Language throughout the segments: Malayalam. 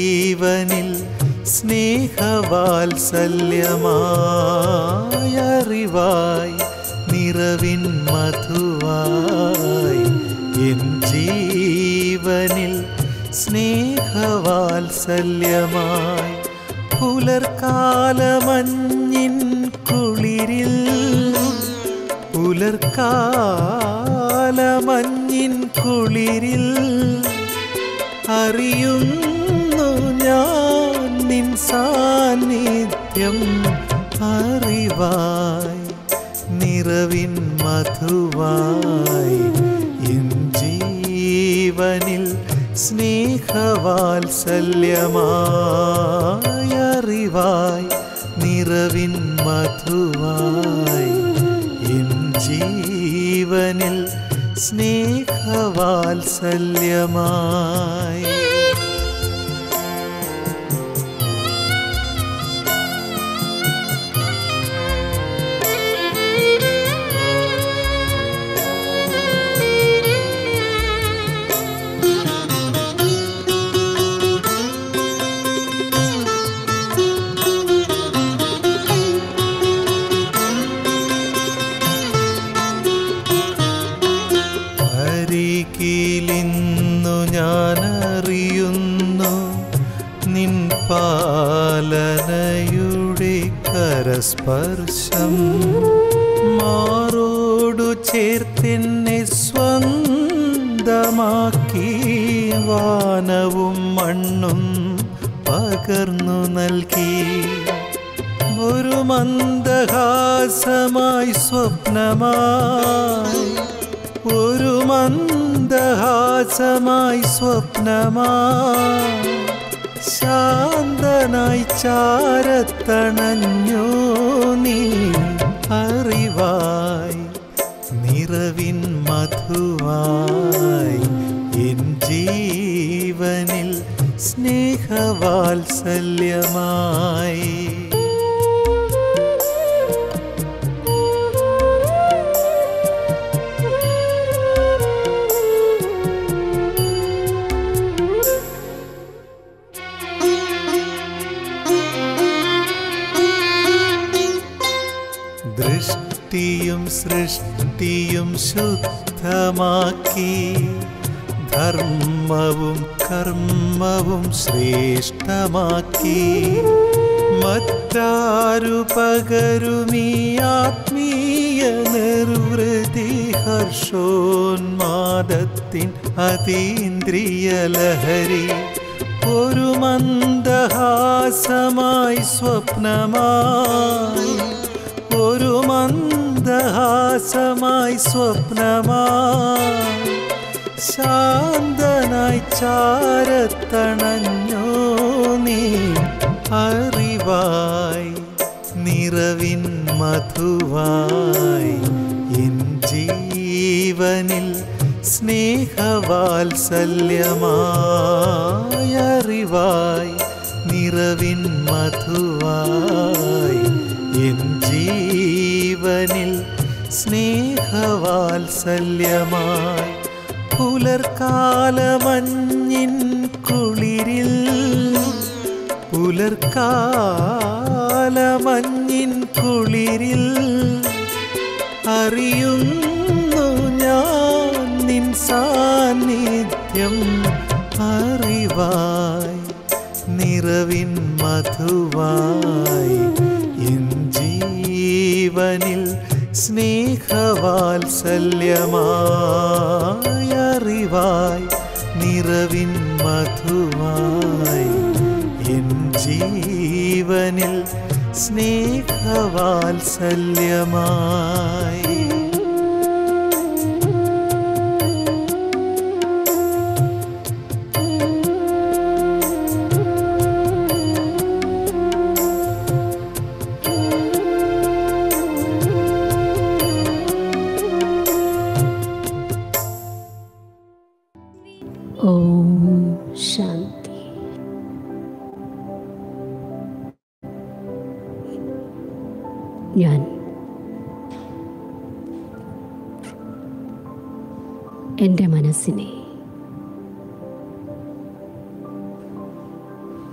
ജീവനിൽ സ്നേഹവാത്സല്യമായറിവായി നിറവിൻ മധുവായി എൻ ജീവനിൽ സ്നേഹവാത്സല്യമായി പുലർക്കാലമഞ്ഞിൻ കുളിരിൽ പുലർക്കാലമഞ്ഞിൻ കുളിരിൽ അറിയുന്നു ഞാൻ നിൻ സാന്നിധ്യം അറിവായി നിറവിൻ മധുവായി എൻ ജീവനിൽ സ്നേഹവാത്സല്യമായി അറിവായി നിറവിൻ മധുവായി എൻ ജീവനിൽ സ്നേഹവാത്സല്യമായി അരികിലിന്നു ഞാൻ അറിയുന്നു നിൻ പാലനയുടെ കരസ്പർശം മാറോടു ചേർത്തെന്നെ സ്വന്തമാക്കി വാനവും മണ്ണും പകർന്നു നൽകി ഒരു മന്ദഹാസമായി സ്വപ്നമായി ഒരു മന്ദഹാസമായി സ്വപ്നമായി ശാന്തനായി ചാരത്തണഞ്ഞു നീ അറിവായി നിറവിൻ മധുവായി എൻ ജീവനിൽ സ്നേഹവാത്സല്യമായി ദൃഷ്ടിയും സൃഷ്ടിയും ശുദ്ധമാക്കി ധർമ്മവും കർമ്മവും ശ്രേഷ്ഠമാക്കി മറ്റാരു പകരുമീ ആത്മീയ നിർവൃതി ഹർഷോന്മാദത്തിൻ അതീന്ദ്രിയ ലഹരി ഒരു മന്ദഹാസമായി സ്വപ്നമായി ഒരു മന്ദഹാസമായി സ്വപ്നമായി ശാന്തനായി ചാരത്തണഞ്ഞോ നീ അറിവായി നിറവിൻ മധുവായി എൻ ജീവനിൽ സ്നേഹവാത്സല്യമായി അറിവായി നിറവിൻ മധുവായി എൻ ജീവനിൽ സ്നേഹവാത്സല്യമായി പുലർക്കാലമഞ്ഞിൻ കുളിരിൽ പുലർക്കാലമഞ്ഞിൻ കുളിരിൽ അറിയുന്നു ഞാൻ നിൻ സാന്നിധ്യം അറിവായി നിറവിൻ മധുവായി എൻ ജീവനിൽ സ്നേഹവാത്സല്യമായി അറിവായി നിറവിൻ മധുവായി എൻ ജീവനിൽ സ്നേഹവാത്സല്യമായി ഓം ശാന്തി ഞാൻ എൻ്റെ മനസ്സിനെ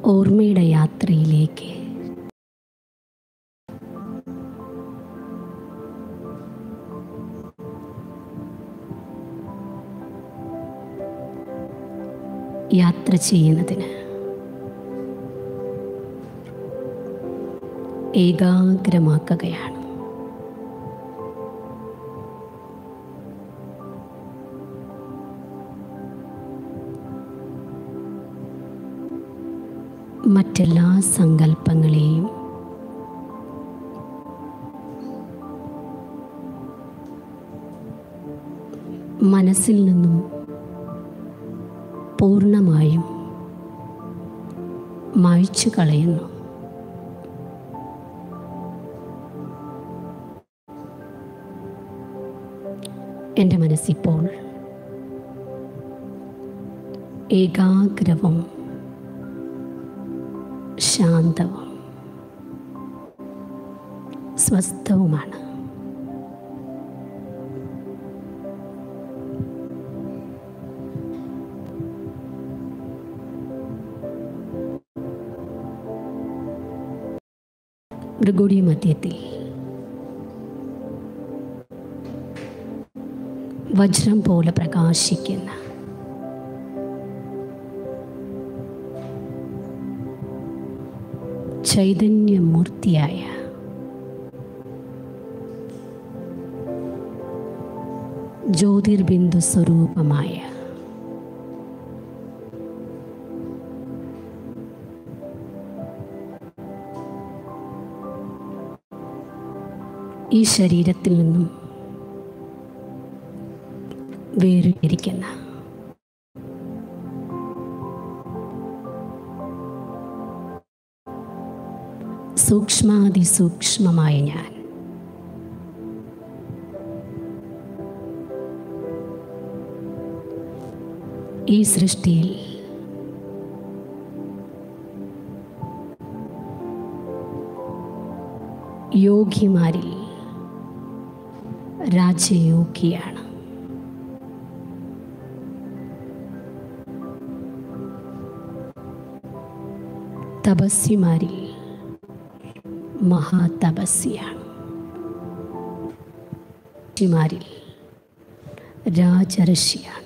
ഓർമ്മയുടെ യാത്രയിലേക്ക് യാത്ര ചെയ്യുന്നതിന് ഏകാഗ്രമാക്കുകയാണ് മറ്റെല്ലാ സങ്കല്പങ്ങളെയും മനസ്സിൽ നിന്നും പൂർണ്ണമായും മായ്ച്ചു കളയുന്നു എൻ്റെ മനസ്സിപ്പോൾ ഏകാഗ്രവും ശാന്തവും സ്വസ്ഥവുമാണ് ഭൃഗുടി മധ്യത്തിൽ വജ്രം പോലെ പ്രകാശിക്കുന്ന ചൈതന്യമൂർത്തിയായ ജ്യോതിർബിന്ദു സ്വരൂപമായ ഈ ശരീരത്തിൽ നിന്നും വേറിട്ടിരിക്കുന്ന സൂക്ഷ്മാതിസൂക്ഷ്മമായ ഞാൻ ഈ സൃഷ്ടിയിൽ യോഗിമാരിൽ രാജയോഗിയാണ് തപസ്വിമാരിൽ മഹാതപസ്യാണ് ഋഷിമാരിൽ രാജഋഷിയാണ്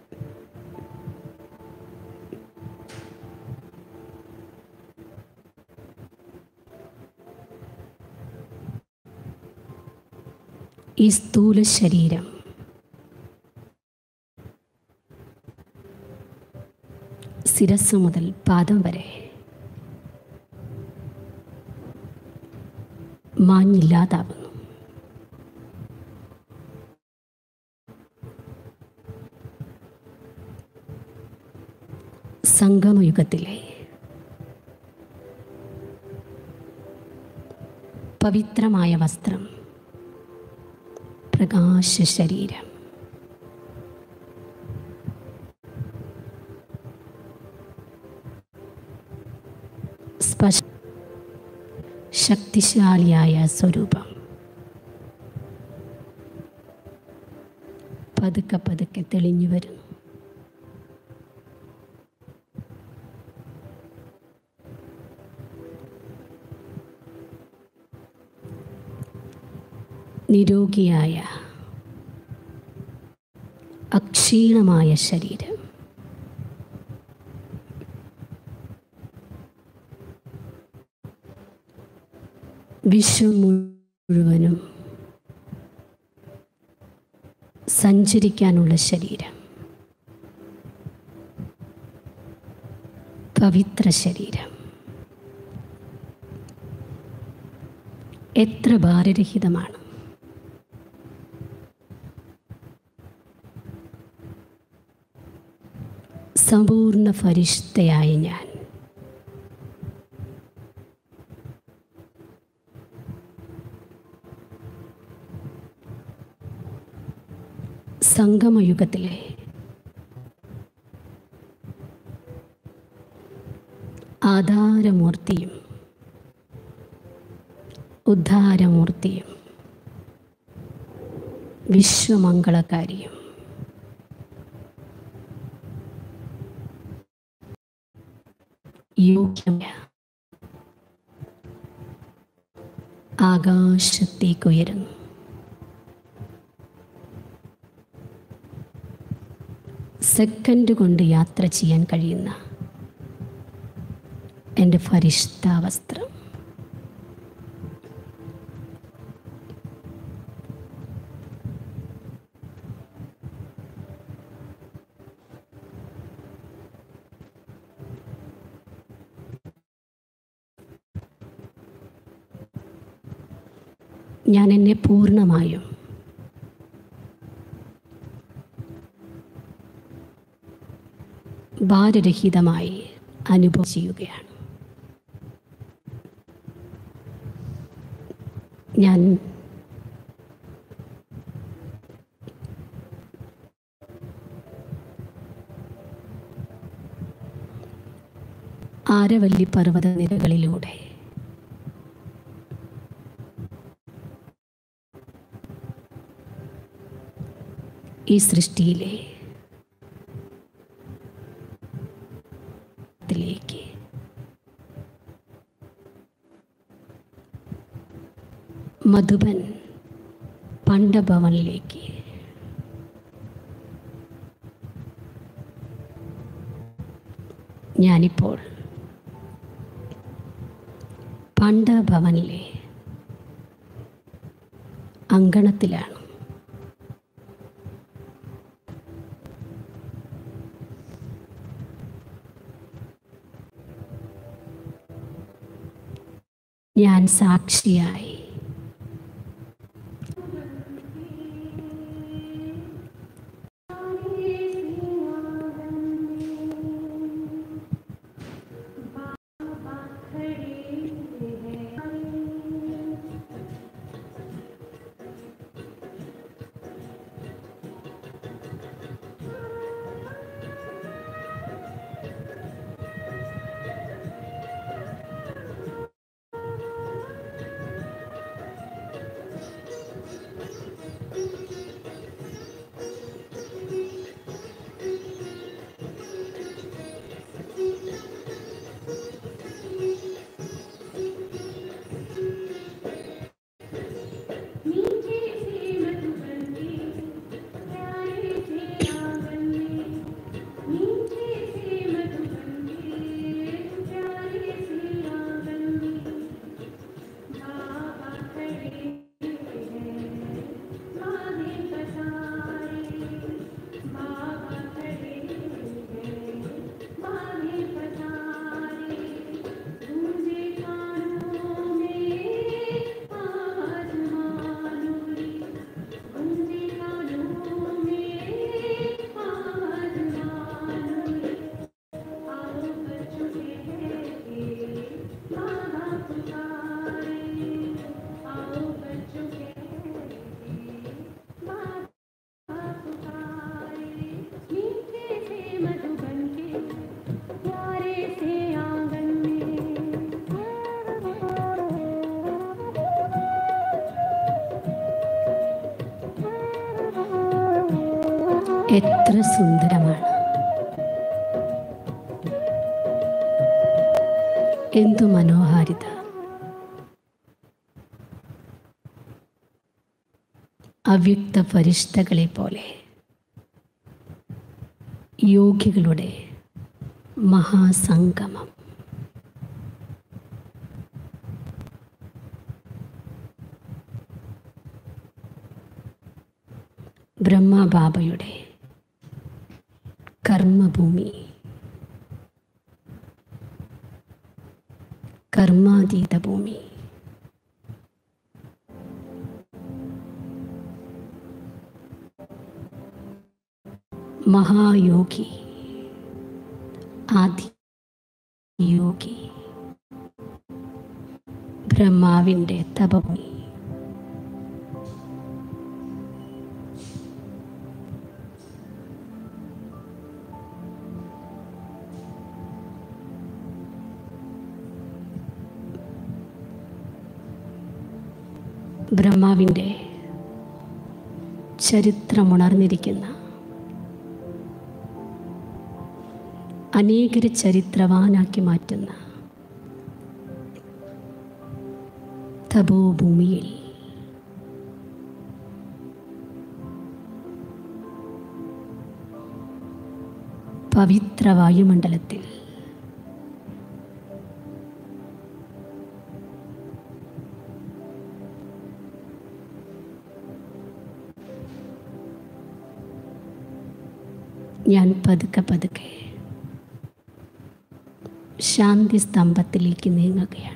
ഈ സ്ഥൂല ശരീരം ശിരസ് മുതൽ പാദം വരെ മാഞ്ഞില്ലാതാവുന്നു സംഗമയുഗത്തിലെ പവിത്രമായ വസ്ത്രം പ്രകാശ ശരീരം സ്പഷ്ട ശക്തിശാലിയായ സ്വരൂപം പതുക്കെ പതുക്കെ തെളിഞ്ഞു വരുന്നു നിരോഗിയായ അക്ഷീണമായ ശരീരം വിശ്വം മുഴുവനും സഞ്ചരിക്കാനുള്ള ശരീരം പവിത്ര ശരീരം എത്ര ഭാരരഹിതമാണ് സമ്പൂർണ്ണ ഫരിഷ്ഠയായ ഞാൻ സംഗമയുഗത്തിലെ ആധാരമൂർത്തിയും ഉദ്ധാരമൂർത്തിയും വിശ്വമംഗളകാരിയും യോഗ്യമല്ല ആകാശത്തേക്ക് ഉയരുന്നു സെക്കൻഡ് കൊണ്ട് യാത്ര ചെയ്യാൻ കഴിയുന്ന എൻ്റെ ഫരിഷ്ഠാവസ്ത്രം ഞാൻ എന്നെ പൂർണ്ണമായും ഭാരരഹിതമായി അനുഭവം ചെയ്യുകയാണ് ഞാൻ ആരവല്ലി പർവ്വത നിരകളിലൂടെ ഈ സൃഷ്ടിയിലെ ത്തിലേക്ക് മധുബൻ പണ്ഡഭവനിലേക്ക് ഞാനിപ്പോൾ പണ്ഡഭവനിലെ അങ്കണത്തിലാണ് ഞാൻ സാക്ഷിയായി नीचे से मधुबन के प्यारे से आंगन में नीचे से मधुबन के प्यारे से आंगन में बाबा खड़े हैं माने पसारे बाबा खड़े हैं माने पसारे गूंजे कानों में आवाज मानोरी गूंजे कानों में आवाज मानोरी आओ बच्चों के मामा पुकारे आओ बच्चों के मामा पुकारे मीठे से मधुबन के प्यारे से आंगन में എത്ര സുന്ദരമാണ് എന്തു മനോഹാരിത അവ്യക്ത ഫരിഷ്ഠകളെ പോലെ യോഗികളുടെ മഹാസംഗമം ബ്രഹ്മബാബയുടെ കർമ്മഭൂമി കർമാതീത ഭൂമി മഹായോഗി ആദി യോഗി ബ്രഹ്മാവിൻ്റെ തപഭൂമി ബ്രഹ്മാവിൻ്റെ ചരിത്രമുണർന്നിരിക്കുന്ന അനേകരെ ചരിത്രവാനാക്കി മാറ്റുന്ന തപോഭൂമിയിൽ പവിത്ര വായുമണ്ഡലത്തിൽ ഞാൻ പതുക്കെ പതുക്കെ ശാന്തി സ്തംഭത്തിലേക്ക് നീങ്ങുകയാണ്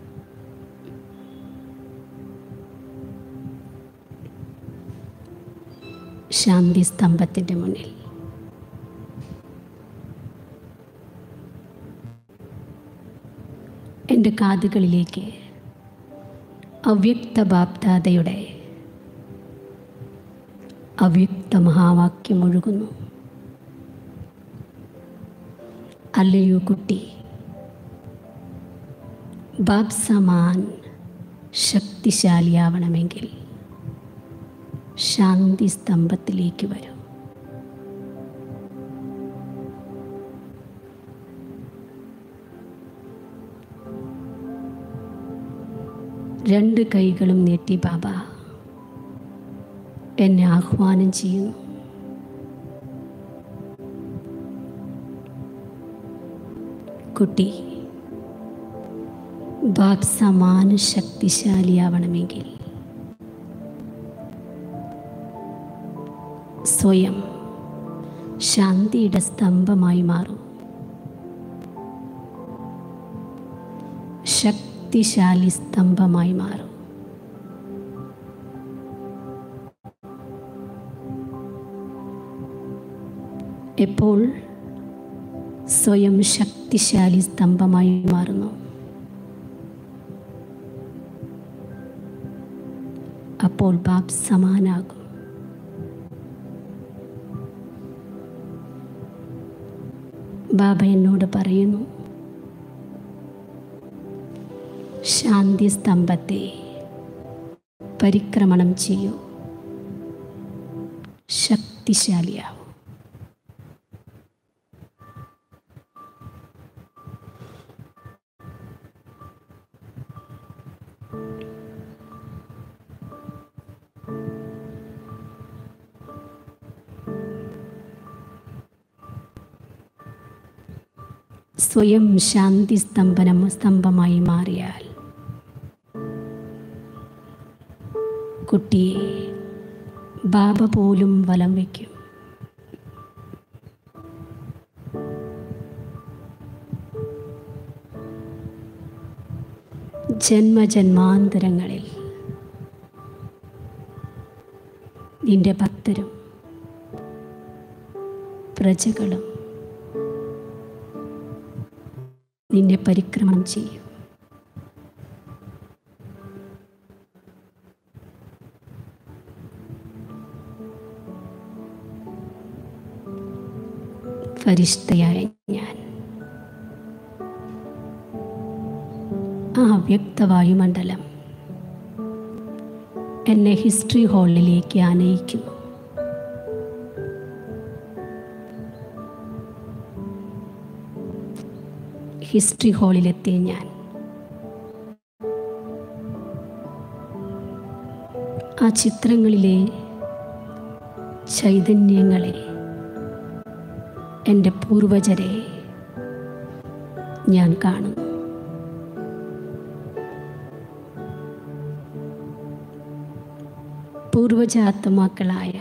ശാന്തി സ്തംഭത്തിൻ്റെ മുന്നിൽ എൻ്റെ കാതുകളിലേക്ക് അവ്യക്ത ബാപ്താതയുടെ അവ്യക്ത മഹാവാക്യം ഒഴുകുന്നു അല്ലയോ കുട്ടി ബാബ് സമാൻ ശക്തിശാലിയാവണമെങ്കിൽ ശാന്തി സ്തംഭത്തിലേക്ക് വരൂ രണ്ട് കൈകളും നീട്ടി ബാബ എന്നെ ആഹ്വാനം ചെയ്യുന്നു കുട്ടി ബാബ് സമാന ശക്തിശാലിയാവണമെങ്കിൽ സ്വയം ശാന്തിയുടെ സ്തംഭമായി മാറും ശക്തിശാലി സ്തംഭമായി മാറും എപ്പോൾ സ്വയം ശക്തിശാലി സ്തംഭമായി മാറുന്നു അപ്പോൾ ബാബ് സമാനാകും ബാബ എന്നോട് പറയുന്നു ശാന്തി സ്തംഭത്തെ പരിക്രമണം ചെയ്യൂ ശക്തിശാലിയാവും സ്വയം ശാന്തി സ്തംഭനം സ്തംഭമായി മാറിയാൽ കുട്ടിയെ ബാബ പോലും വലം വയ്ക്കും ജന്മജന്മാന്തരങ്ങളിൽ നിന്റെ ഭക്തരും പ്രജകളും നിന്നെ പരിക്രമണം ചെയ്യും ഫരിഷ്ഠയായ ഞാൻ ആ അവ്യക്ത വായുമണ്ഡലം എന്നെ ഹിസ്റ്ററി ഹാളിലേക്ക് ആനയിക്കുന്നു ഹിസ്റ്ററി ഹാളിലെത്തിയ ഞാൻ ആ ചിത്രങ്ങളിലെ ചൈതന്യങ്ങളെ എൻ്റെ പൂർവജരെ ഞാൻ കാണുന്നു പൂർവജാത്മാക്കളായ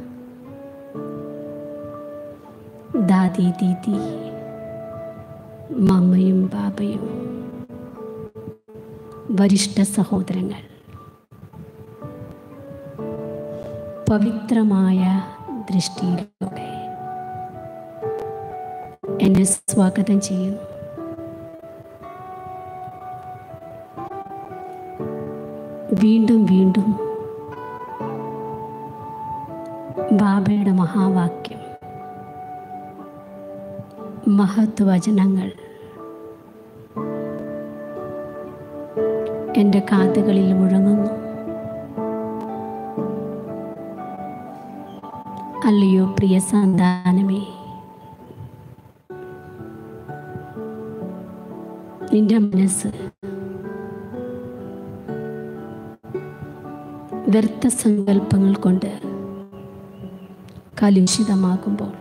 ദാദി ദീദി മമ്മയും ബാബയും വരിഷ്ഠ സഹോദരങ്ങൾ പവിത്രമായ ദൃഷ്ടിയിലൂടെ എന്നെ സ്വാഗതം ചെയ്യുന്നു വീണ്ടും വീണ്ടും ബാബയുടെ മഹാവാക്യം മഹത് വചനങ്ങൾ എൻ്റെ കാതുകളിൽ മുഴങ്ങുന്നു അല്ലയോ പ്രിയ സന്താനമേ നിന്റെ മനസ്സ് വ്യർത്ഥ സങ്കല്പങ്ങൾ കൊണ്ട് കലുഷിതമാകുമ്പോൾ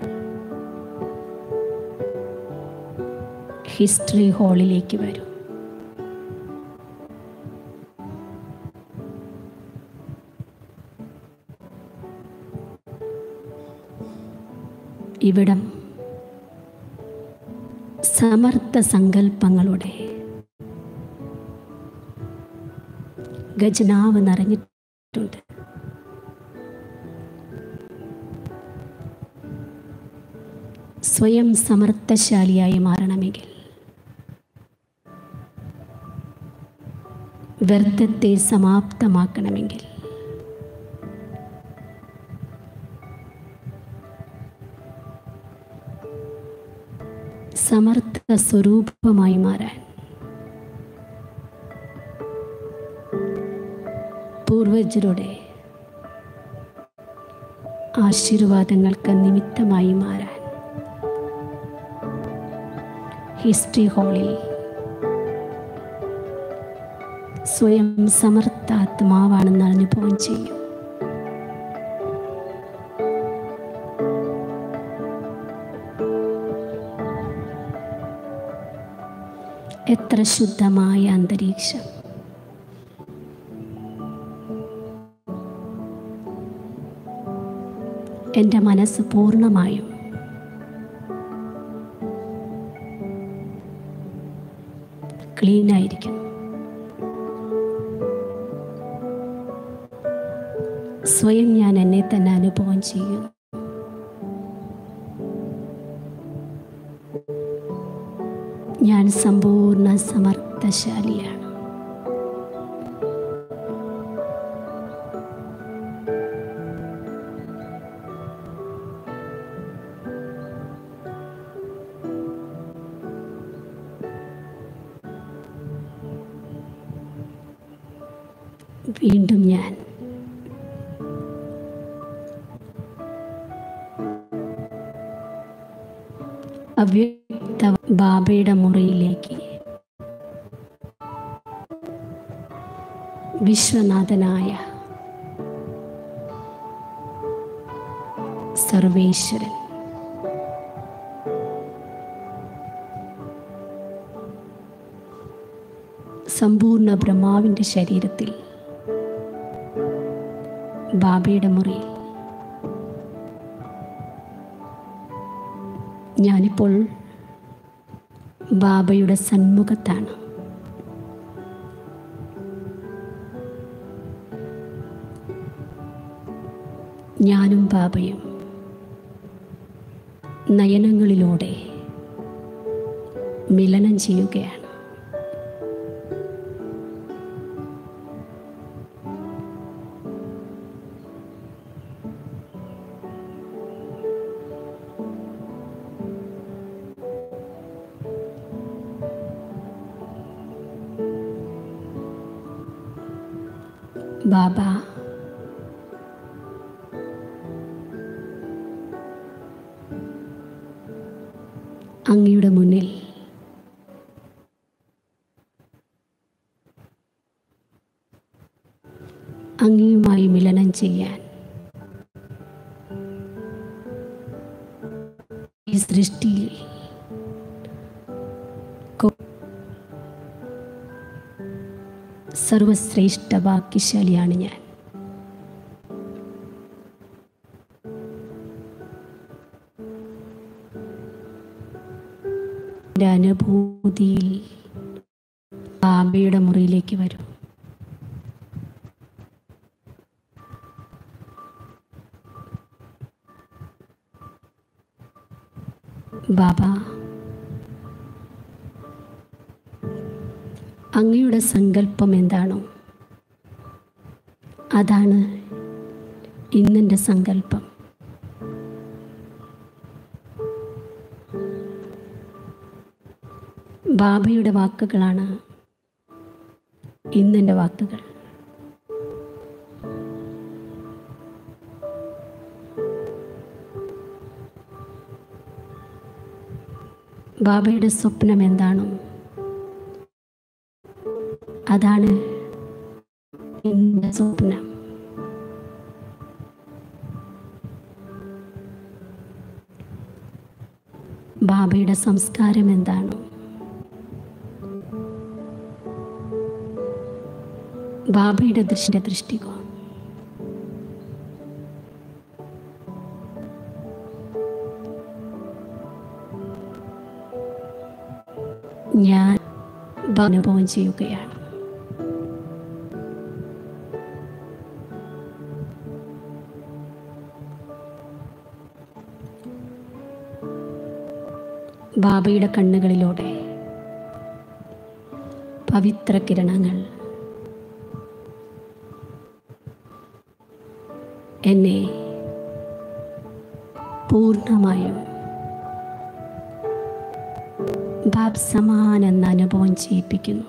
ഹിസ്റ്ററി ഹാളിലേക്ക് വരും ഇവിടം സമർത്ഥ സങ്കല്പങ്ങളുടെ ഖജനാവ് നിറഞ്ഞിട്ടുണ്ട് സ്വയം സമർത്ഥശാലിയായി മാറണമെങ്കിൽ വ്യർത്ഥത്തെ സമാപ്തമാക്കണമെങ്കിൽ സമർത്ഥ സ്വരൂപമായി മാറാൻ പൂർവജരുടെ ആശീർവാദങ്ങൾക്ക് നിമിത്തമായി മാറാൻ ഹിസ്റ്ററി ഹാളിൽ സ്വയം സമർത്ഥാത്മാവാണെന്ന് അനുഭവം ചെയ്യും എത്ര ശുദ്ധമായ അന്തരീക്ഷം എൻ്റെ മനസ്സ് പൂർണ്ണമായും ക്ലീൻ ആയിരിക്കും സ്വയം ഞാൻ എന്നെ തന്നെ അനുഭവം ചെയ്യും ഞാൻ സമ്പൂർണ്ണ സമർത്ഥശാലിയാണ് വീണ്ടും ഞാൻ അവ്യക്ത ബാബയുടെ മുറിയിലേക്ക് വിശ്വനാഥനായ സർവേശ്വരൻ സമ്പൂർണ്ണ ബ്രഹ്മാവിൻ്റെ ശരീരത്തിൽ ബാബയുടെ മുറിയിൽ ഞാനിപ്പോൾ ബാബയുടെ സന്മുഖത്താണ് ഞാനും ബാബയും നയനങ്ങളിലൂടെ മിലനം ചെയ്യുകയാണ് ബാബ അങ്ങയുടെ മുന്നിൽ അങ്ങയുമായി മിലനം ചെയ്യാൻ ഈ സൃഷ്ടിയിൽ കൊ- സർവശ്രേഷ്ഠ ഭാഗ്യശാലിയാണ് ഞാൻ എൻ്റെ അനുഭൂതിയിൽ ബാബയുടെ മുറിയിലേക്ക് വരും ബാബ അങ്ങയുടെ സങ്കല്പം എന്താണോ അതാണ് ഇന്നെൻ്റെ സങ്കല്പം ബാബയുടെ വാക്കുകളാണ് ഇന്നെൻ്റെ വാക്കുകൾ ബാബയുടെ സ്വപ്നം എന്താണോ അതാണ് എൻ്റെ സ്വപ്നം ബാബയുടെ സംസ്കാരം എന്താണോ ബാബയുടെ ദൃഷ്ടി ദൃഷ്ടികോൺ ഞാൻ അനുഭവം ചെയ്യുകയാണ് ബാബയുടെ കണ്ണുകളിലൂടെ പവിത്ര കിരണങ്ങൾ എന്നെ പൂർണ്ണമായും ബാബ് സമാൻ എന്ന അനുഭവം ചെയ്യിപ്പിക്കുന്നു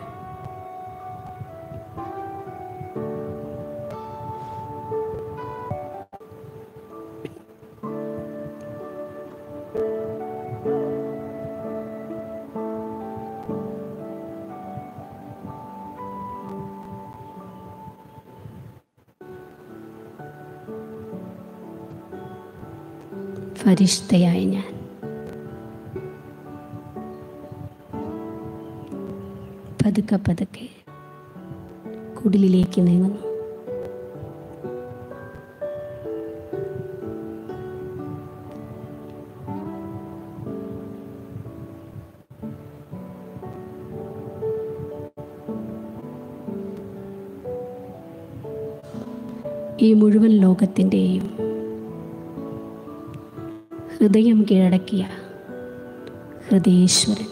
ഫരിഷ്തയായ ഞാൻ പതുക്കെ പതുക്കെ കുടിലിലേക്ക് നീങ്ങുന്നു ഈ മുഴുവൻ ലോകത്തിൻ്റെയും ഹൃദയം കീഴടക്കിയ ഹൃദയേശ്വരൻ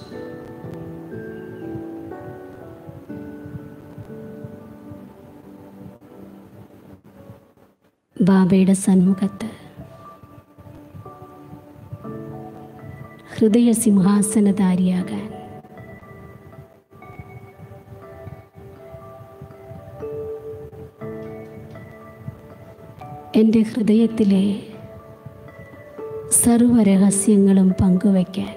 ബാബയുടെ സന്മുഖത്ത് ഹൃദയ സിംഹാസനധാരിയാകാൻ എൻ്റെ ഹൃദയത്തിലെ സർവരഹസ്യങ്ങളും പങ്കുവയ്ക്കാൻ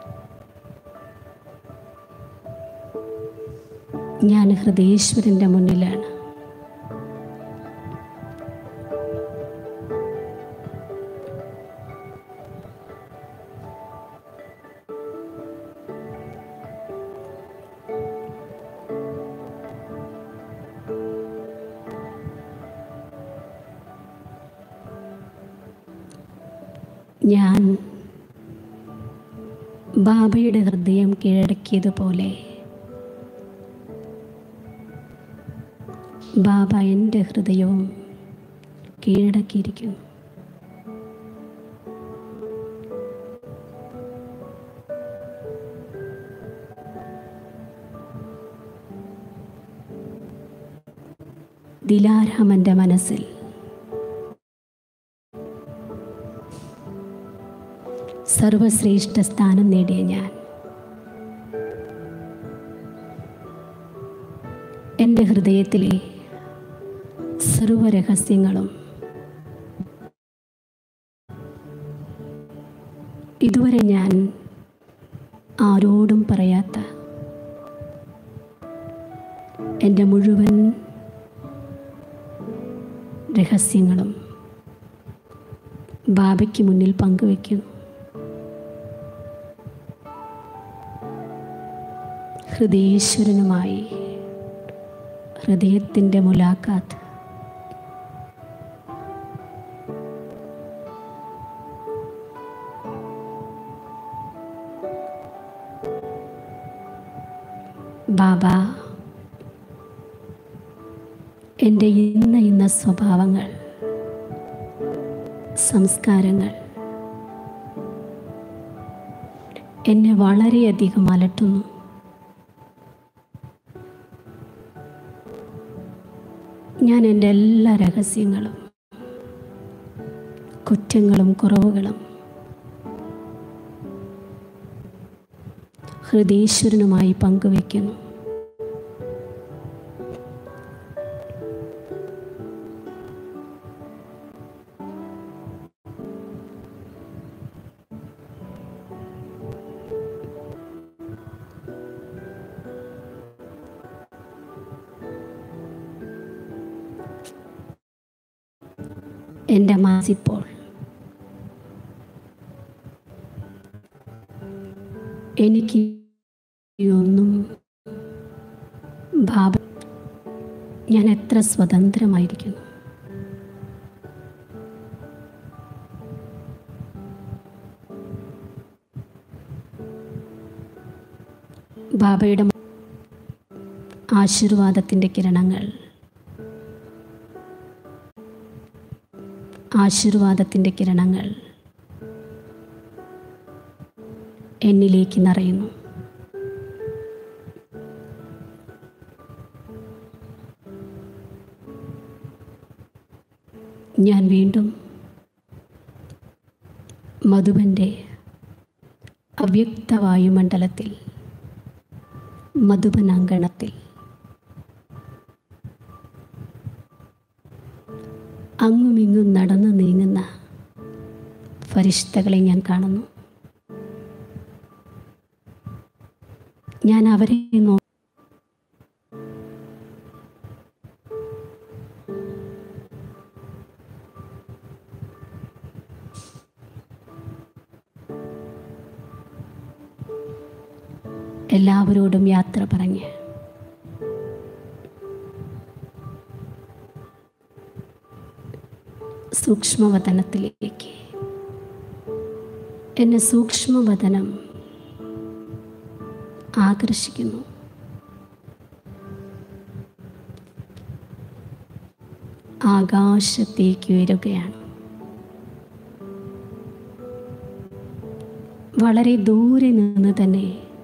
ഞാൻ ഹൃദയേശ്വരൻ്റെ മുന്നിലാണ് ഞാൻ ബാബയുടെ ഹൃദയം കീഴടക്കിയതുപോലെ ബാബ എൻ്റെ ഹൃദയവും കീഴടക്കിയിരിക്കുന്നു ദിലാരാമൻ്റെ മനസ്സിൽ സർവശ്രേഷ്ഠ സ്ഥാനം നേടിയ ഞാൻ എൻ്റെ ഹൃദയത്തിലെ സർവരഹസ്യങ്ങളും ഇതുവരെ ഞാൻ ആരോടും പറയാത്ത എൻ്റെ മുഴുവൻ രഹസ്യങ്ങളും ബാബയ്ക്ക് മുന്നിൽ പങ്കുവയ്ക്കുന്നു ഹൃദയേശ്വരനുമായി ഹൃദയത്തിൻ്റെ മുലാഖാത്ത് ബാബ എൻ്റെ ഇന്ന ഇന്ന സ്വഭാവങ്ങൾ സംസ്കാരങ്ങൾ എന്നെ വളരെയധികം അലട്ടുന്നു ഞാൻ എൻ്റെ എല്ലാ രഹസ്യങ്ങളും കുറ്റങ്ങളും കുറവുകളും ഹൃദയേശ്വരനുമായി പങ്കുവയ്ക്കുന്നു എൻ്റെ മനസ്സിപ്പോൾ എനിക്ക് ഒന്നും ഭാവ ഞാൻ എത്ര സ്വതന്ത്രമായിരിക്കുന്നു ബാബയുടെ ആശീർവാദത്തിൻ്റെ കിരണങ്ങൾ ആശീർവാദത്തിൻ്റെ കിരണങ്ങൾ എന്നിലേക്ക് നിറയുന്നു ഞാൻ വീണ്ടും മധുബൻ്റെ അവ്യക്ത വായുമണ്ഡലത്തിൽ മധുബനാങ്കണത്തിൽ അങ്ങുമിങ്ങും നടന്നു നീങ്ങുന്ന ഫരിഷ്തകളെ ഞാൻ കാണുന്നു ഞാൻ അവരെ നോ എല്ലാവരോടും യാത്ര പറഞ്ഞ് സൂക്ഷ്മവതനത്തിലേക്ക് എന്നെ സൂക്ഷ്മവതനം ആകർഷിക്കുന്നു ആകാശത്തേക്ക് ഉയരുകയാണ് വളരെ ദൂരെ നിന്ന് തന്നെ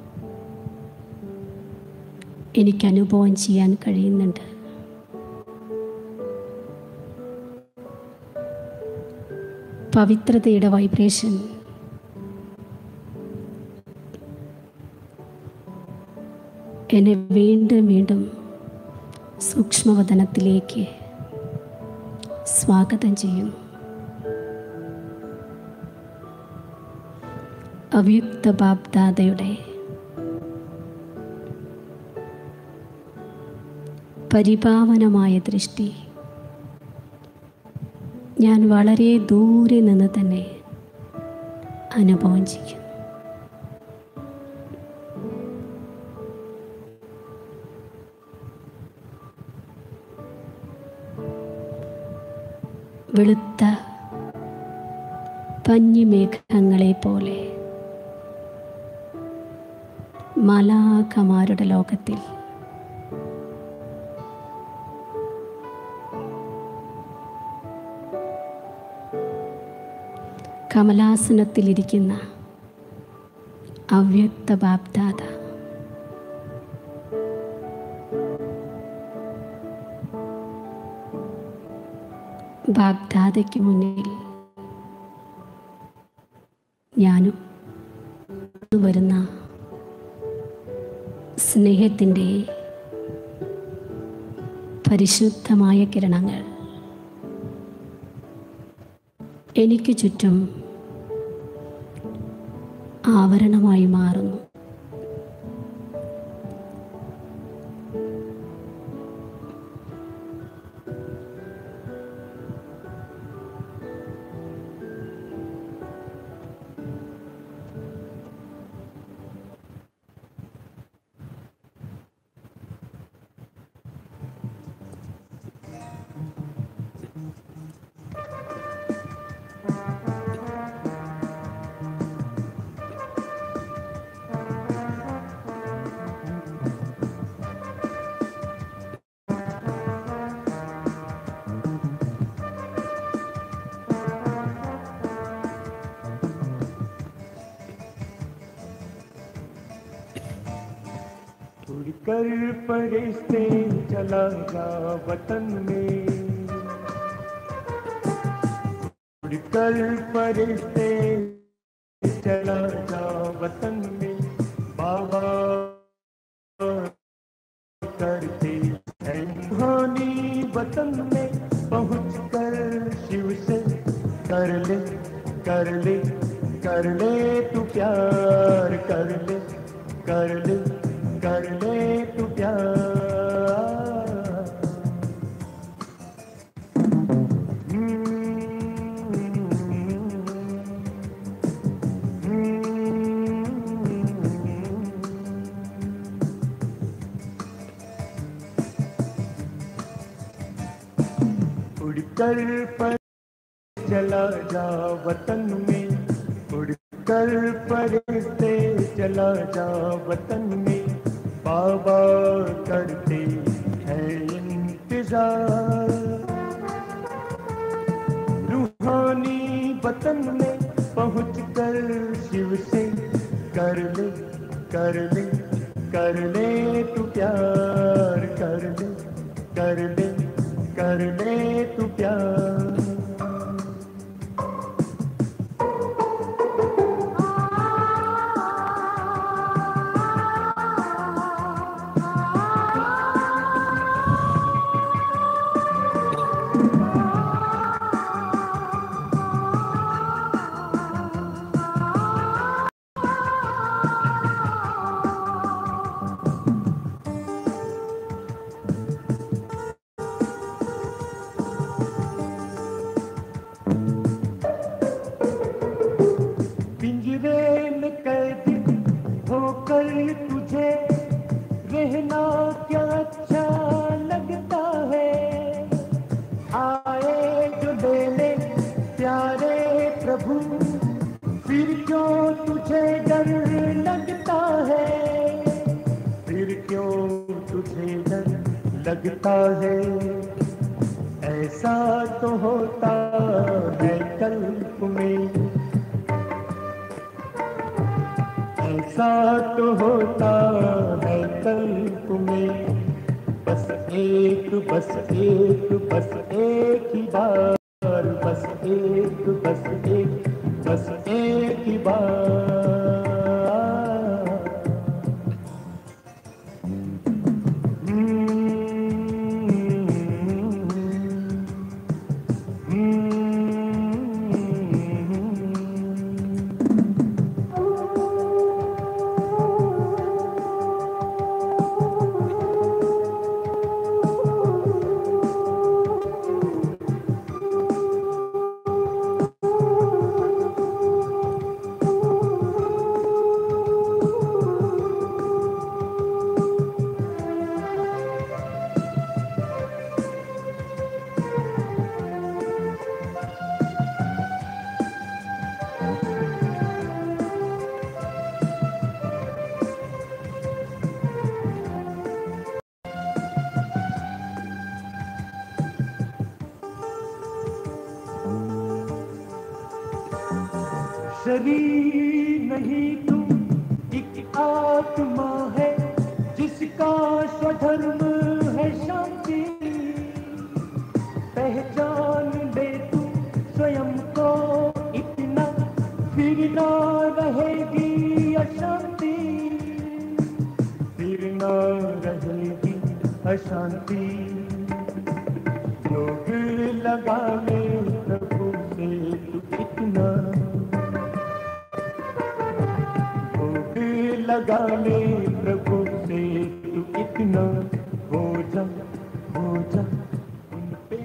എനിക്ക് അനുഭവം ചെയ്യാൻ കഴിയുന്നുണ്ട് പവിത്രതയുടെ വൈബ്രേഷൻ എന്നെ വീണ്ടും വീണ്ടും സൂക്ഷ്മവതനത്തിലേക്ക് സ്വാഗതം ചെയ്യുന്നു അവ്യക്ത ബാബ്ദാദയുടെ പരിപാവനമായ ദൃഷ്ടി ഞാൻ വളരെ ദൂരെ നിന്ന് തന്നെ അനുഭവം ചെയ്യും വെളുത്ത പഞ്ഞിമേഘങ്ങളെ പോലെ മലാഖമാരുടെ ലോകത്തിൽ കമലാസനത്തിലിരിക്കുന്ന അവ്യക്ത ബാബ്ദാദ ബാഗ്ദാദയ്ക്ക് മുന്നിൽ ഞാനും വരുന്ന സ്നേഹത്തിൻ്റെ പരിശുദ്ധമായ കിരണങ്ങൾ എനിക്ക് ചുറ്റും ആവരണമായി മാറുന്നു उड़कर फरिश्ते चला जा वतन में उड़कर फरिश्ते चला जा वतन में बाबा करते हैं धोनी वतन में पहुँच कर शिव से कर ले कर ले कर ले तू प्यार कर ले कर ले कर ले तू प्यार हम्म, उड़कर पर चला जा वतन में उड़कर फरिश्ते चला जा वतन में बाबा करते हैं इंतजार रूहानी वतन में पहुँच कर शिव से कर ले कर ले कर ले तू प्यार कर ले कर ले कर ले तू प्यार पिंजरे में कैद होकर तुझे रहना क्या अच्छा लगता है आए जो लेने प्यारे प्रभु फिर क्यों तुझे डर लगता है फिर क्यों तुझे डर लगता है ऐसा तो होता है कल्प में ऐसा तो होता है कल्प में बस एक बस एक बस एक ही बार बस एक बस एक बस एक ही बार शरीर नहीं तू एक आत्मा है जिसका स्वधर्म है शांति पहचान ले तू स्वयं को इतना फिर ना रहेगी अशांति फिर ना रहेगी अशांति योग लगा ले प्रभु से तू इतना भोग लगा ले प्रभु से तू इतना हो जा हो जा उन पे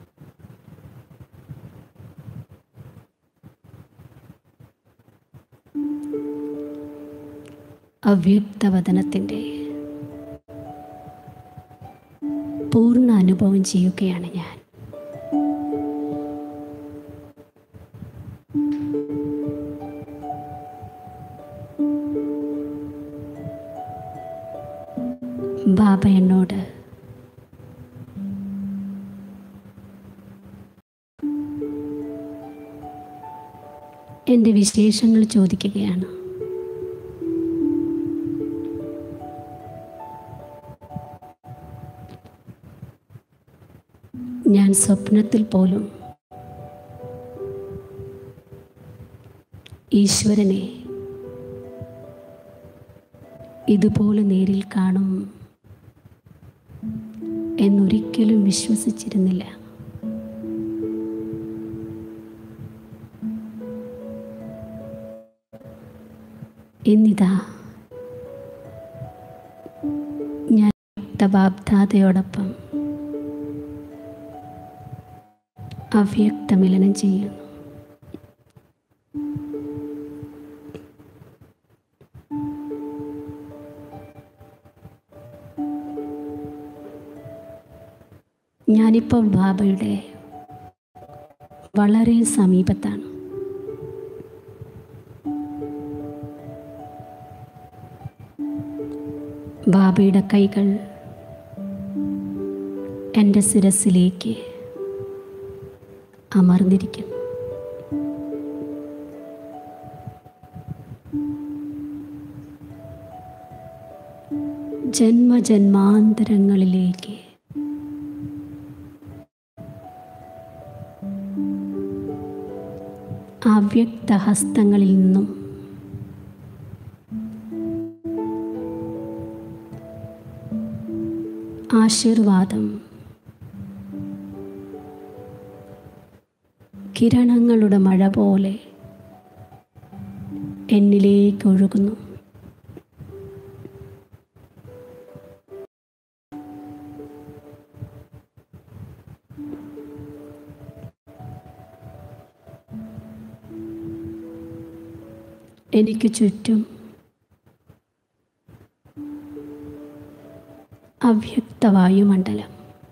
അവ്യക്തവദനത്തിൻ്റെ പൂർണ്ണ അനുഭവം ചെയ്യുകയാണ് ഞാൻ ബാബ എന്നോട് എൻ്റെ വിശേഷങ്ങൾ ചോദിക്കുകയാണ് ഞാൻ സ്വപ്നത്തിൽ പോലും ഈശ്വരനെ ഇതുപോലെ നേരിൽ കാണും എന്നൊരിക്കലും വിശ്വസിച്ചിരുന്നില്ല എന്നിതാ ഞാൻ ബാബ്ദാദയോടൊപ്പം അവ്യക്ത മിലനം ചെയ്യുന്നു ഞാനിപ്പോൾ ബാബയുടെ വളരെ സമീപത്താണ് ബാബയുടെ കൈകൾ എൻ്റെ ശിരസിലേക്ക് അമർന്നിരിക്കുന്നു ജന്മജന്മാന്തരങ്ങളിലേക്ക് അവ്യക്ത ഹസ്തങ്ങളിൽ നിന്നും ആശീർവാദം കിരണങ്ങളുടെ മഴ പോലെ എന്നിലേക്ക് ഒഴുകുന്നു എനിക്ക് ചുറ്റും അവ്യക്ത വായുമണ്ഡലം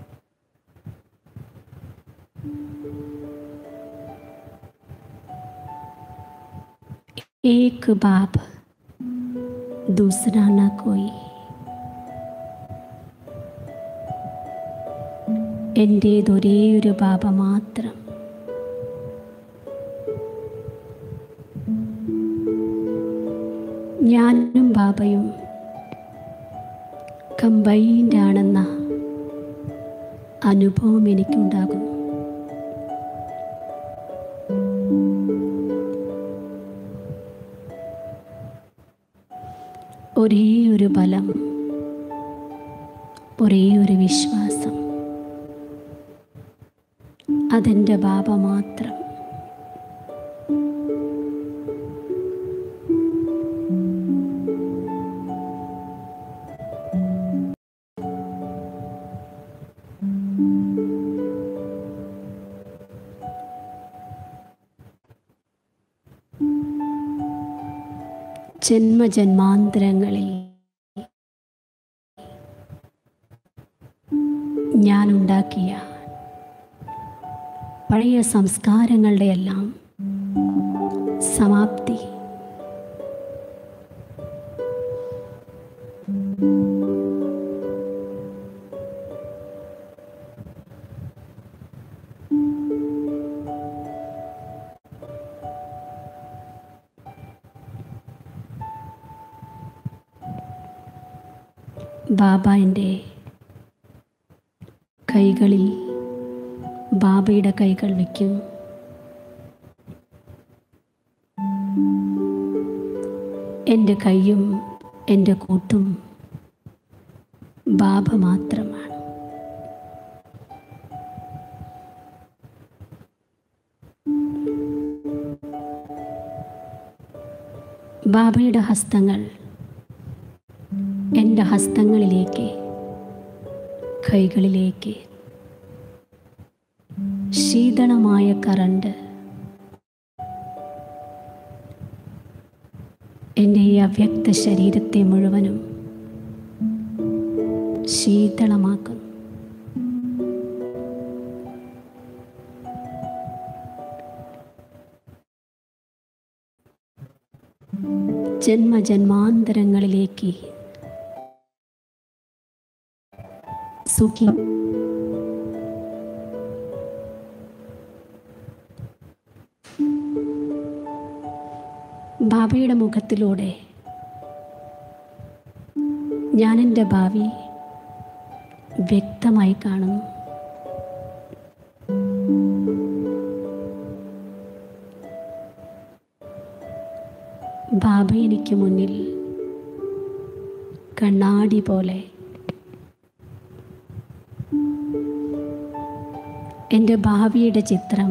एक बाप दूसरा न कोई എൻ്റേതൊരേ ഒരു ബാബ മാത്രം ഞാനും ബാബയും കമ്പൈൻഡ് ആണെന്ന അനുഭവം എനിക്കുണ്ടാകുന്നു ഒരേ ഒരു ബലം ഒരേ ഒരു വിശ്വാസം അതെൻ്റെ ബാബ മാത്രം ജന്മജന്മാന്തരങ്ങളിൽ ഞാൻ ഉണ്ടാക്കിയ പഴയ സംസ്കാരങ്ങളുടെ എല്ലാം സമാപ്തി ബാബ എൻ്റെ കൈകളിൽ ബാബയുടെ കൈകൾ വയ്ക്കുന്നു എൻ്റെ കൈയും എൻ്റെ കൂട്ടും ബാബ മാത്രമാണ് ബാബയുടെ ഹസ്തങ്ങൾ എൻ്റെ ഹസ്തങ്ങളിലേക്ക് കൈകളിലേക്ക് ശീതളമായ കറണ്ട് എൻ്റെ ഈ അവ്യക്ത ശരീരത്തെ മുഴുവനും ശീതളമാക്കുന്നു ജന്മജന്മാന്തരങ്ങളിലേക്ക് സുഖി ബാബയുടെ മുഖത്തിലൂടെ ഞാൻ എൻ്റെ ഭാവി വ്യക്തമായി കാണുന്നു ബാബ എനിക്ക് മുന്നിൽ കണ്ണാടി പോലെ എൻ്റെ ഭാവിയുടെ ചിത്രം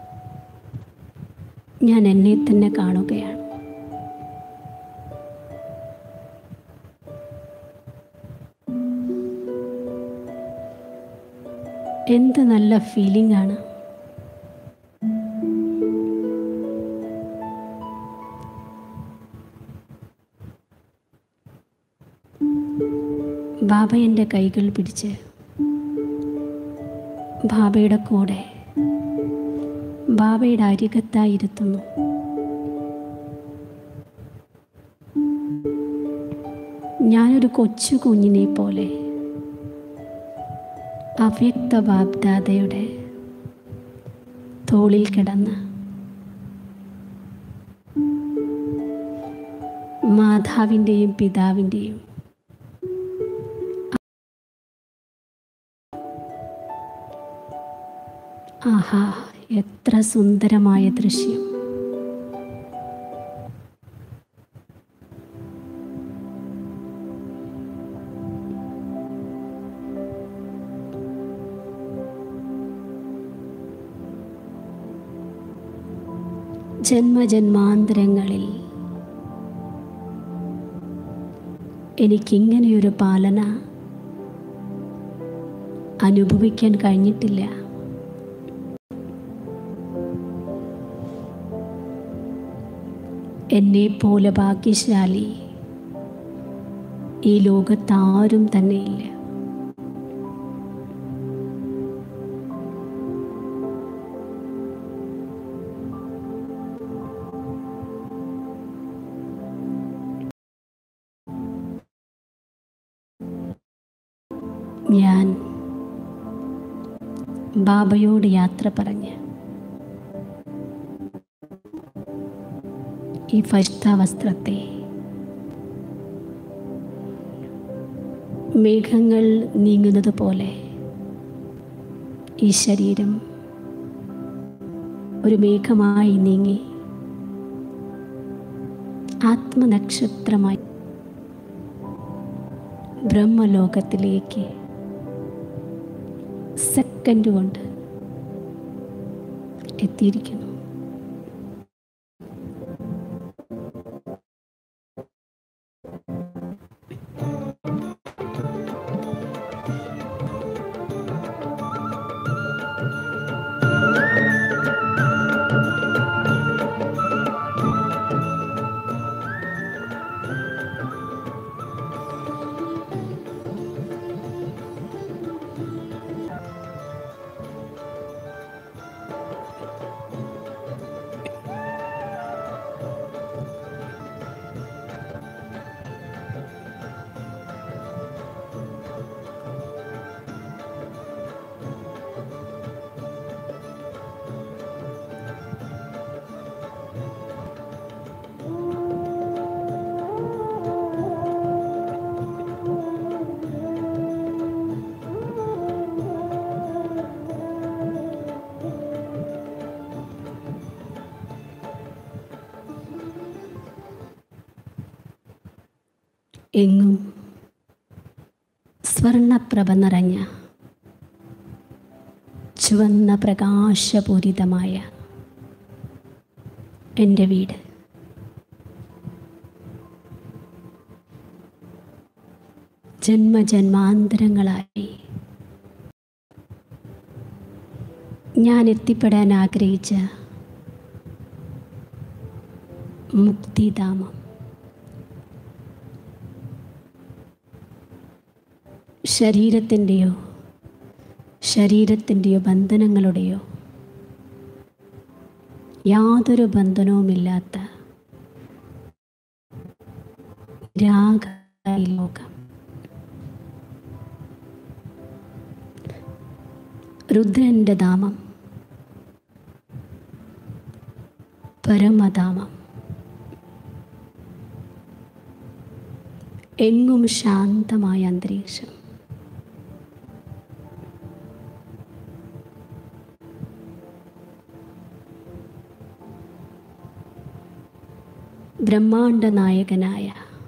ഞാൻ എന്നെ തന്നെ കാണുകയാണ് എന്ത് നല്ല ഫീലിംഗ് ആണ് ബാബ എൻ്റെ കൈകൾ പിടിച്ച് ബാബയുടെ കൂടെ ബാബയുടെ അരികത്തായിരുത്തുന്നു ഞാനൊരു കൊച്ചു കുഞ്ഞിനെ പോലെ അവ്യക്ത ബാബ്ദാദയുടെ തോളിൽ കിടന്ന് മാതാവിൻ്റെയും പിതാവിൻ്റെയും ആഹാ എത്ര സുന്ദരമായ ദൃശ്യം ജന്മജന്മാന്തരങ്ങളിൽ എനിക്കിങ്ങനെയൊരു പാലന അനുഭവിക്കാൻ കഴിഞ്ഞിട്ടില്ല എന്നെ പോലെ ഭാഗ്യശാലി ഈ ലോകത്താരും തന്നെയില്ല ഞാൻ ബാബയോട് യാത്ര പറഞ്ഞ് ഈ ഫരിഷ്ത വസ്ത്രത്തെ മേഘങ്ങൾ നീങ്ങുന്നത് പോലെ ഈ ശരീരം ഒരു മേഘമായി നീങ്ങി ആത്മനക്ഷത്രമായി ബ്രഹ്മലോകത്തിലേക്ക് സെക്കൻഡ് കൊണ്ട് എത്തിയിരിക്കുന്നു എങ്ങും സ്വർണപ്രഭ നിറഞ്ഞ ചുവന്ന പ്രകാശപൂരിതമായ എൻ്റെ വീട് ജന്മജന്മാന്തരങ്ങളായി ഞാൻ എത്തിപ്പെടാൻ ആഗ്രഹിച്ച മുക്തിധാമം ശരീരത്തിൻ്റെയോ ശരീരത്തിൻ്റെയോ ബന്ധനങ്ങളുടെയോ യാതൊരു ബന്ധനവുമില്ലാത്ത രാഗ ലോകം രുദ്രൻ്റെ ധാമം പരമധാമം എങ്ങും ശാന്തമായ അന്തരീക്ഷം ബ്രഹ്മാണ്ട നായകനായ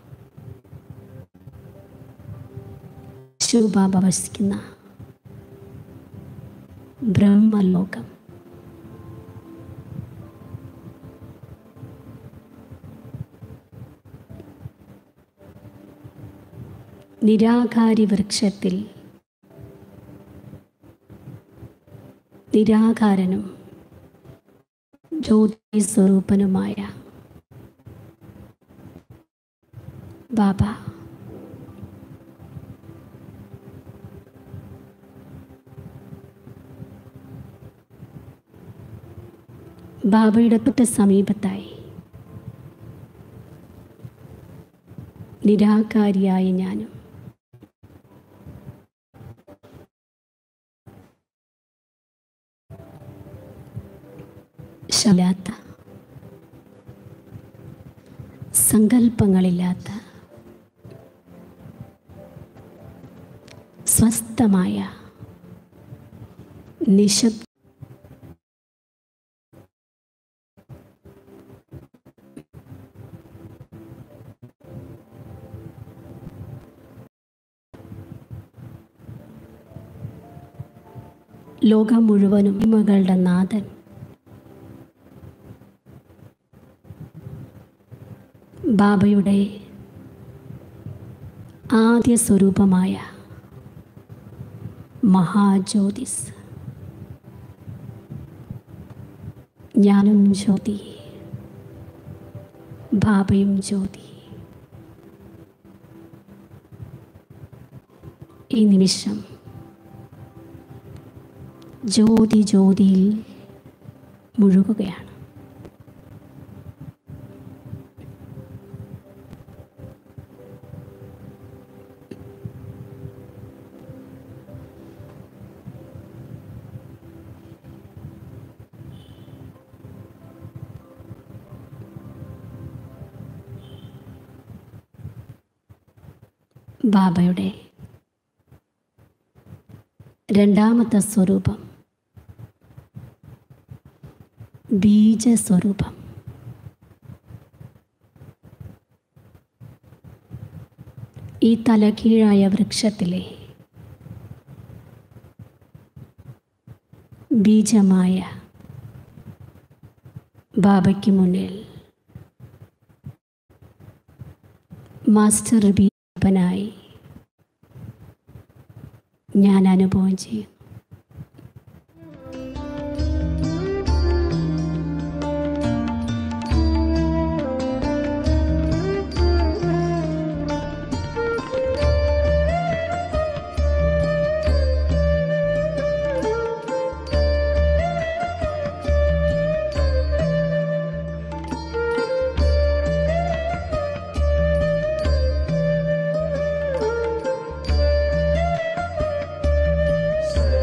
ശിവബാബ വസിക്കുന്ന ബ്രഹ്മലോകം നിരാകാരി വൃക്ഷത്തിൽ നിരാകാരനും ജ്യോതി സ്വരൂപനുമായ ബാബ ബാബയുടെ തൊട്ട് സമീപത്തായി നിരാകാരിയായ ഞാനും ശലാത്ത സങ്കല്പങ്ങളില്ലാത്ത സ്വസ്ഥമായ നിശബ്ദ ലോകം മുഴുവനും മകളുടെ നാഥൻ ബാബയുടെ ആദ്യ സ്വരൂപമായ മഹാജ്യോതിസ് ഞാനും ജ്യോതി ബാബയും ജ്യോതി ഈ നിമിഷം ജ്യോതി ജ്യോതിയിൽ മുഴുകുകയാണ് ബാബയുടെ രണ്ടാമത്തെ സ്വരൂപം ബീജസ്വരൂപം ഈ തലകീഴായ വൃക്ഷത്തിലെ ബീജമായ ബാബയ്ക്ക് മുന്നിൽ മാസ്റ്റർ ബീപ്പനായി ഞാൻ അനുഭവം ചെയ്യുന്നു Say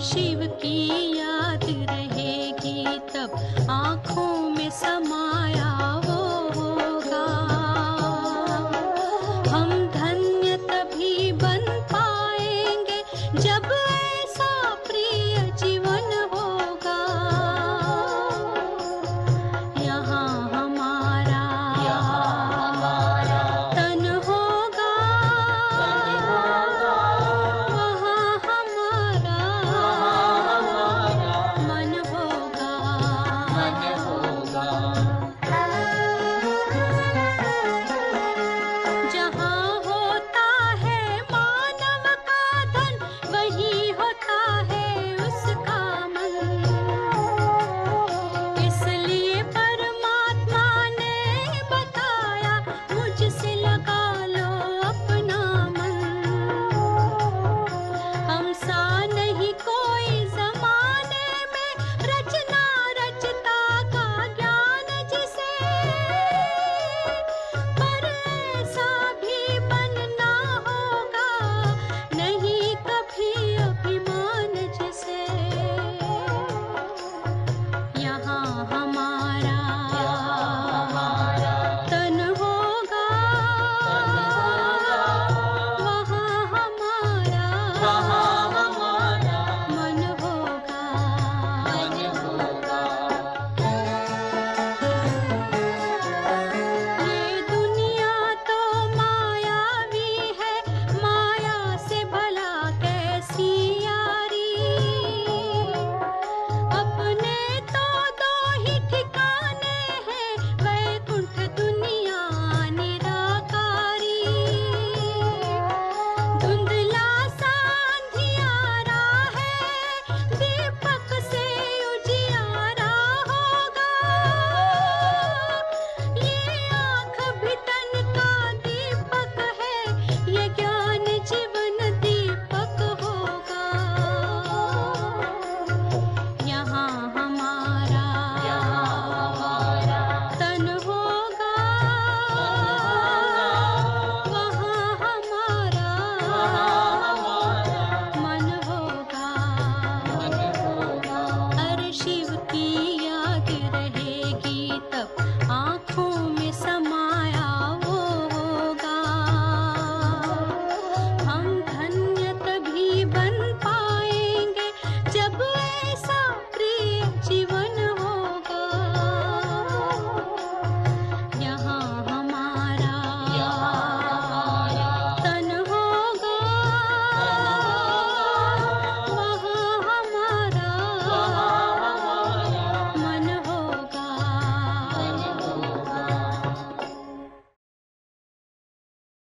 शिव की